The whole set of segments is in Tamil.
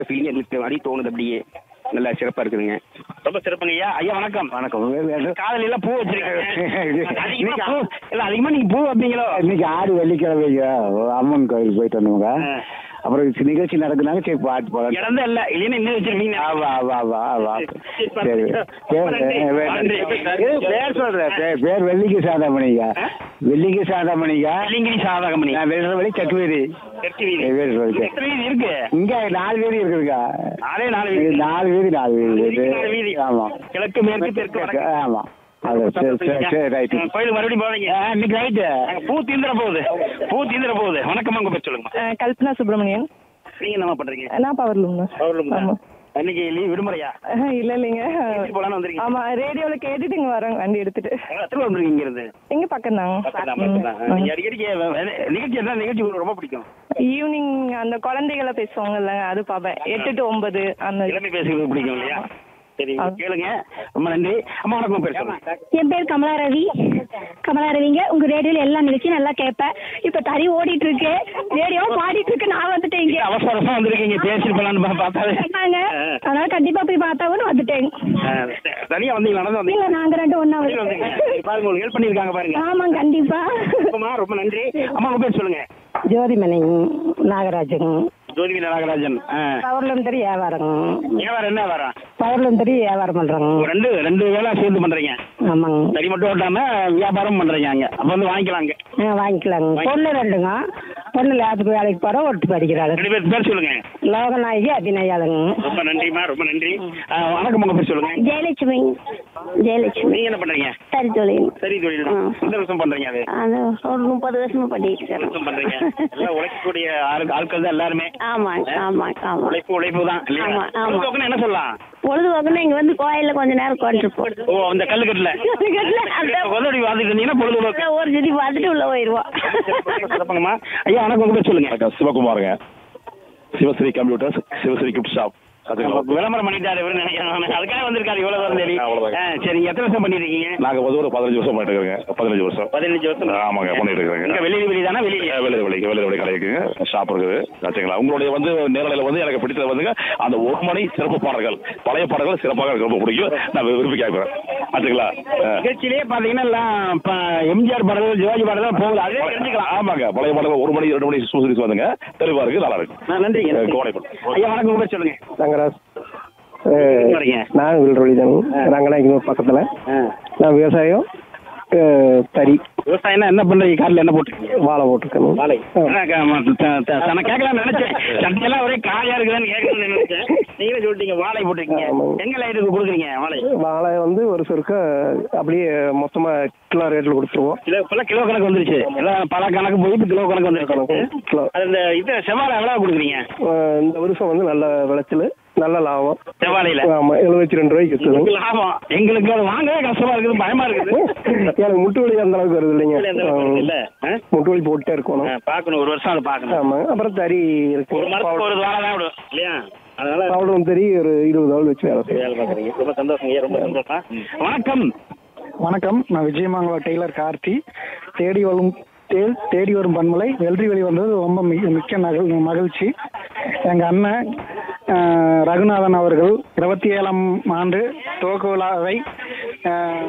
ஃபீலிங் எனக்கு அப்படி தோணுது அப்படியே நல்லா சிறப்பா இருக்குதுங்க ரொம்ப சிறப்புங்க ஐயா ஐயா வணக்கம் வணக்கம் காதல எல்லாம் பூ வச்சிருக்கீங்க அதிகமா பூ இல்ல அதிகமா நீங்க பூ வைப்பீங்களோ இன்னைக்கு ஆடி வெள்ளிக்கிழமைங்க அம்மன் கோயில் போயிட்டு வந்தோங்க ஆ. அப்புறம் சி- நிகழ்ச்சி நடக்குனாங்க சரி பாட்டு போகலாம் இடம் தான் இல்ல இல்லைன்னா இன்னும் வச்சிருக்கீங்க ஆமா ஆமா ஆமா ஆமா சரி ரொம்ப நன்றி. பேர் நன்றி. இது பேர் சொல்றேன் பேர் பேர் வெள்ளிக்கு சாதாமணிங்க ஆ? வெள்ளிக்கு சாதாமணிங்க வெள்ளிங்கிரி சாதகமணி நான் வெள்ளவழி சட்டுவீதி தெற்கு வீதி பேர் சொல்லிட்டு எத்தனை வீதி இருக்கு இங்க நாலு வீதி இருக்குதுங்க நாலே நாலு இது வீதி நாலு வீதி நாலு வீதி வீதிக்கு நாலு வீதி. ஆமா கிழக்கு மேற்கு தெற்கு வடக்கு ஆமா அது சரி சரி சரி ரைட்டு ஆ, கோயிலுக்கு மறுபடியும் போவீங்க இன்னைக்கு ரைட்டு அங்க பூ தீந்துற போகுது பூ தீந்துற போகுது வணக்கம் உங்க பேர் சொல்லுங்க அஹ் கல்பனா சுப்பிரமணியன் நீங்க என்ன பண்றீங்க நான் பவர்லூம் ஆமா இன்னைக்கு லீவ் விடுமுறையா அஹ் இல்ல இல்லைங்க எப்படி போலான்னு வந்திருக்கீங்க ஆமா ரேடியோல கேட்டுட்டு இங்க வரேன் வண்டி எடுத்துட்டு எத்தனை வந்துருக்கீங்க இங்க இருந்து எங்க பக்கம் பக்கத்துல, பக்கத்துல. நீங்க அடிக்கடிக்கு வே- நிகழ்ச்சி என்ன நிகழ்ச்சி உங்களுக்கு ரொம்ப பிடிக்கும் ஈவினிங் அந்த குழந்தைகளை பேசுவாங்கல்ல அது பாப்பேன் எட்டு டு ஒன்பது அந்த இளமை பேசுறது பிடிக்கும் இல்லையா சரி ஆ. கேளுங்க ரொம்ப நன்றி அம்மா வணக்கம் உங்க பேர் சொல்லுங்க என் பேர் கமலாரவி கமலாரவிங்க உங்க ரேடியோல எல்லா நிகழ்ச்சியும் நல்லா கேட்பேன் இப்ப தறி ஓடிட்டு இருக்கு ரேடியோ பாடிட்டு இருக்கு நான் வந்துட்டேன் இங்க அவசர அவசரம் வந்திருக்கீங்க பேசிட்டு போலான்னு பா- பார்த்தாவே சொன்னாங்க ஆ. அதனால கண்டிப்பா போய் பார்த்தாவும் வந்துட்டேன் ஆ, தனியா வந்தீங்க நடந்து வந்தீங்க இல்ல நாங்க ரெண்டு ஒண்ணா வெளியில வந்தீங்க சரி, பாருங்க உங்களுக்கு ஹெல்ப் பண்ணிருக்காங்க பாருங்க ஆமா கண்டிப்பா அம்மா ரொம்ப நன்றி அம்மா உங்க பேர் சொல்லுங்க ஜோதிமணி நாகராஜன் ஜோதிவி நாகராஜன் ஆ. பவர்லூம் தறி வியாபாரம் வியாபாரம் என்ன வியாபாரம் பவர்லூம் தறி வியாபாரம் பண்றோங்க ரெண்டு ரெண்டு வேலை சேர்ந்து பண்றீங்க ஆமாங்க சரி மட்டும் ஓட்டாம வியாபாரம் பண்றீங்க அங்க அப்ப வந்து வாங்கிக்கலாங்க ஆ வாங்கிக்கலாங்க பொண்ணு ரெண்டுங்க பொண்ணு லேபுக்கு வேலைக்கு போற ஒருத்தர் படிக்கிறாள் ரெண்டு பேர் பேர் சொல்லுங்க லோகநாயகி அபிநயாளுங்க ரொம்ப நன்றிம்மா ரொம்ப நன்றி ஆ, வணக்கம் உங்க பேர் சொல்லுங்க ஜெயலட்சுமி ஜெயலட்சுமி நீங்க என்ன பண்றீங்க சரி தொழில் சரி தொழில் ஆ. எந்த வருஷம் பண்றீங்க அது அது ஒரு முப்பது வருஷமா பண்ணிட்டு எத்தனை வருஷம் பண்றீங்க இருக்கேன் எல்லாம் உழைக்கக்கூடிய ஆள் ஆட்கள் தான் எல்லாருமே ஆமா ஆமா ஆமா உழைப்பு உழைப்பு தான் இல்லையா ஆமா, ஆமா. பொழுதுபோக்குன்னு என்ன சொல்லலாம் பொழுதுபோக்குன்னா இங்க வந்து கோயில்ல கொஞ்ச நேரம் உட்காந்துருப்போம் ஓ அந்த கல்லுக்கட்டுல உதவி வாதிட்டு இருந்தீங்கன்னா பொழுதுபோக்கு ஒரு சுத்தி பார்த்துட்டு உள்ள போயிருவோம் சிறப்புங்கம்மா ஐயா வணக்கம் உங்க பேர் சொல்லுங்க வணக்கம் சிவகுமாருங்க Sivasri computers Sivasri gift shop அதுங்களா விளம்பரம் பண்ணிட்டாரு இவரு நினைக்கிறேன் நானு. அதுக்காக வந்திருக்காரு இவ்வளவு தூரம் தேடி ஆ, அவ்வளவுதாங்க. ஆ, சரி எத்தனை வருஷம் பண்ணிருக்கீங்க நாங்க வந்து ஒரு பதினஞ்சு வருஷம் பண்ணிட்டு இருக்கோங்க பதினஞ்சு வருஷம் பதினஞ்சு வருஷம் ஆமாங்க பண்ணிட்டு இங்க இருக்கிறேங்க வெளியே வெளியே தானே வெளியே வெளியே வெளியே வெளியே வெளியே கடை இருக்குங்க ஷாப் இருக்குது ஆச்சுங்களா உங்களுடைய வந்து நேரலையில் வந்து எனக்கு பிடித்தது வந்துங்க அந்த ஒரு மணி சிறப்பு பாடல்கள் பழைய பாடல்கள் சிறப்பாக எனக்கு ரொம்ப பிடிக்கும் நான் விரும்பி கேட்குறேன் ஆச்சுங்களா ஆ. நிகழ்ச்சியிலே பாத்தீங்கன்னா எல்லாம் இப்ப எம்ஜிஆர் பாடல்கள் சிவாஜி பாடல்கள் போகுது அதே தெரிஞ்சுக்கலாம் ஆமாங்க பழைய பாடல்கள் ஒரு மணி ரெண்டு மணி சூசிரிஸ் வந்துங்க தெளிவா இருக்கு நல்லா இருக்கு ஆ, நன்றிங்க நன்றி. கோடைப்பல் ஐயா வணக்கம் உங்க பேர் சொல்லுங்க தங்கராஜ் எங்க வரீங்க நான் வில்ரொழி தானே ரங்கநாயக்கனூர் பக்கத்தில் நான் விவசாயம் அஹ், தறி விவசாயம் என்ன பண்றீங்க கார்ல என்ன போட்டுருக்கீங்க வாழை போட்டிருக்கேன் வாழை நான் கேட்கலாம்னு நினைச்சேன் சட்டையெல்லாம் ஒரே காலியா இருக்குதுன்னு கேட்கணும்னு நினைச்சேன் நீங்களே சொல்லிட்டீங்க வாழை போட்டிருக்கீங்க ஆமாங்க. எங்க லைட்டுக்கு கொடுக்குறீங்க வாழை வாழை வந்து ஒரு சொருக்க அப்படியே மொத்தமாக கிலோ ரேட்டில் கொடுத்துருவோம் கிலோ இப்பெல்லாம் கிலோ கணக்கு வந்துருச்சு எல்லாம் பல கணக்கு போய் இப்போ கிலோ கணக்கு வந்துருக்கு கிலோ அது இந்த இது செவ்வாழை எவ்வளவு கொடுக்குறீங்க அஹ், இந்த வருஷம் வந்து நல்ல விளைச்சல் நல்ல லாபம் செவ்வாழையில ஆமாம் எழுபத்தி ரெண்டு ரூபாய்க்கு விற்றுது லாபம் எங்களுக்கு அது வாங்கவே கஷ்டமா இருக்குது பயமா இருக்குது எனக்கு முட்டு வலி அந்த அளவுக்கு வருது இல்லைங்க எந்த அளவுக்கு வருது இல்ல ஆ? முட்டு வலி போட்டுட்டே இருக்கணும் ஆ, பார்க்கணும் ஒரு வருஷம் அதை பார்க்கணும் ஆமாம் அப்புறம் தறி ஒரு இருக்கு மரத்துக்கு ஒரு வாரம் தான் விடும் இல்லையா அதனால பவுடரும் தறி ஒரு இருபது ஆள் வச்சு வேலை செய்யும் வேலை பார்க்குறீங்க ரொம்ப சந்தோஷம் ஐயா, ரொம்ப சந்தோஷம் வணக்கம் வணக்கம் நான் விஜயமங்கலம் டெய்லர் கார்த்தி தேடி வரும் தேல் தேடி வரும் பன்மலை வெள்ளரி வெளி வந்தது ரொம்ப மிக மிக்க நகல் மகிழ்ச்சி எங்கள் அண்ணன் அஹ், ரகுநாதன் அவர்கள் இருபத்தி ஏழாம் ஆண்டு துவக்க விழாவை அஹ்,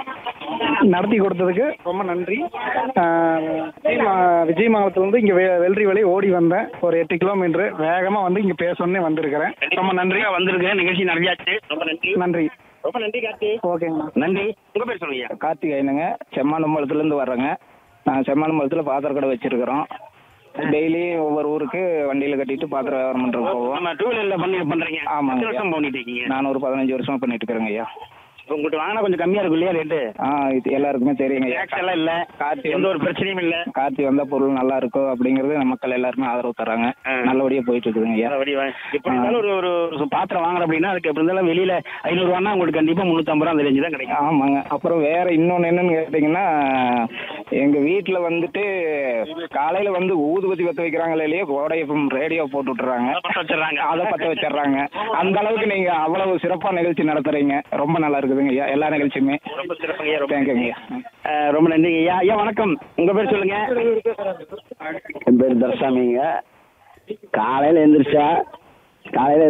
நடத்தி கொடுத்ததுக்கு ரொம்ப நன்றி அஹ், விஜயமா- விஜயமங்கலத்துலேருந்து இங்கே வெ வெள்ளரி வழி ஓடி வந்தேன் ஒரு எட்டு கிலோமீட்டர் வேகமாக வந்து இங்கே பேசணுன்னே வந்திருக்கிறேன் ரொம்ப நன்றி நன்றியா வந்திருக்கேன் நிகழ்ச்சி நடந்தாச்சு ரொம்ப நன்றி நன்றி ரொம்ப நன்றி கார்த்தி ஓகேங்கண்ணா நன்றி உங்க பேர் சொல்லுங்க கார்த்திகேயனுங்க செம்மானம்பலத்துலேருந்து வர்றேங்க நான் செம்மானம்பலத்தில் பாத்திர கடை வச்சிருக்கிறோம் டெய்லி ஒவ்வொரு ஊருக்கு வண்டியில் கட்டிட்டு பாத்திர வியாபாரம் பண்ணுறோம் போவோம் நம்ம டூ வீலர்ல பண்ணி பண்றீங்க ஆமாங்க. எத்தனை வருஷம் பண்ணிட்டு இருக்கீங்க நான் ஒரு பதினஞ்சு வருஷமா பண்ணிட்டு இருக்கிறேங்க ஐயா உங்கள்கிட்ட வாங்கினா கொஞ்சம் கம்மியா இருக்கும் இல்லையா ரேட்டு ஆ இது எல்லாருக்குமே தெரியுங்க ஐயா டேக்ஸ் எல்லாம் இல்ல கார்த்தி எந்த ஒரு பிரச்சனையும் இல்ல கார்த்தி வந்தா பொருள் நல்லா இருக்கும் அப்படிங்கிறது மக்கள் எல்லாருமே ஆதரவு தராங்க ஆ. நல்லபடியா போயிட்டு இருக்குதுங்க ஐயா நல்லபடி வா- எப்படி இருந்தாலும் ஒரு ஒரு ஒரு பாத்திரம் வாங்குறோம் அப்படின்னா அதுக்கு எப்படி இருந்தாலும் வெளியில ஐநூறு ரூபான்னா உங்களுக்கு கண்டிப்பா முந்நூற்றம்பது ரூபா அந்த ரேஞ்சு தான் கிடைக்கும் ஆமாங்க அப்புறம் வேற இன்னொன்று என்னன்னு கேட்டிங்கன்னா எங்க வீட்டில் வந்துட்டு காலையில வந்து ஊதுபத்தி பற்ற வைக்கிறாங்களே இல்லையோ கோடை ரேடியோ போட்டு விட்டுறாங்க அதை பத்த வச்சிடுறாங்க. அதை பற்ற வச்சிடுறாங்க அந்த அளவுக்கு நீங்க அவ்வளவு சிறப்பா நிகழ்ச்சி நடத்துறீங்க ரொம்ப நல்லா இருக்குதுங்க ஐயா எல்லா நிகழ்ச்சியுமே ரொம்ப சிறப்புங்க ஐயா, ரொம்ப தேங்க்யூங்க ஐயா அஹ், ரொம்ப நன்றிங்க ஐயா ஐயா வணக்கம் உங்க பேர் சொல்லுங்க என் பேர் தர்சாமிங்க காலையில் எந்திரிச்சா காலையில்